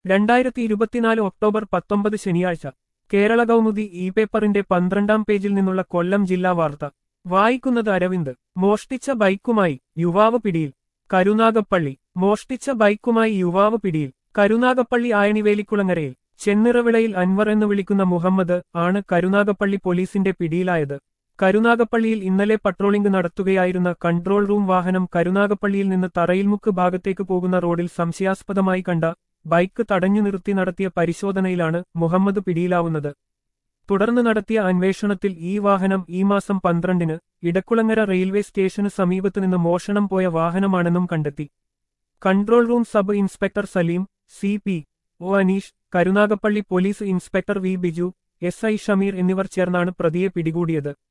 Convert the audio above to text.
രണ്ടായിരത്തി ഇരുപത്തിനാല് ഒക്ടോബർ പത്തൊമ്പത് ശനിയാഴ്ച കേരള കൗമുദി ഇ പേപ്പറിന്റെ പന്ത്രണ്ടാം പേജിൽ നിന്നുള്ള കൊല്ലം ജില്ലാ വാർത്ത വായിക്കുന്നത് അരവിന്ദ് മോഷ്ടിച്ച ബൈക്കുമായി യുവാവ് പിടിയിൽ കരുനാഗപ്പള്ളി മോഷ്ടിച്ച ബൈക്കുമായി യുവാവ് പിടിയിൽ കരുനാഗപ്പള്ളി ആയണിവേലിക്കുളങ്ങരയിൽ ചെന്നിറവിളയിൽ അൻവർ എന്ന് വിളിക്കുന്ന മുഹമ്മദ് ആണ് കരുനാഗപ്പള്ളി പോലീസിന്റെ പിടിയിലായത് കരുനാഗപ്പള്ളിയിൽ ഇന്നലെ പട്രോളിംഗ് നടത്തുകയായിരുന്ന കൺട്രോൾ റൂം വാഹനം കരുനാഗപ്പള്ളിയിൽ നിന്ന് തറയിൽമുക്ക് ഭാഗത്തേക്ക് പോകുന്ന റോഡിൽ സംശയാസ്പദമായി കണ്ട ബൈക്ക് തടഞ്ഞു നിർത്തി നടത്തിയ പരിശോധനയിലാണ് മുഹമ്മദ് പിടിയിലാവുന്നത് തുടർന്ന് നടത്തിയ അന്വേഷണത്തിൽ ഈ വാഹനം ഈ മാസം പന്ത്രണ്ടിന് ഇടക്കുളങ്ങര റെയിൽവേ സ്റ്റേഷന് സമീപത്ത് നിന്ന് മോഷണം പോയ വാഹനമാണെന്നും കണ്ടെത്തി control room sub inspector Saleem C P O Aneesh Karunagappally police inspector V Biju S I Shameer എന്നിവർ ചേർന്നാണ് പ്രതിയെ പിടികൂടിയത്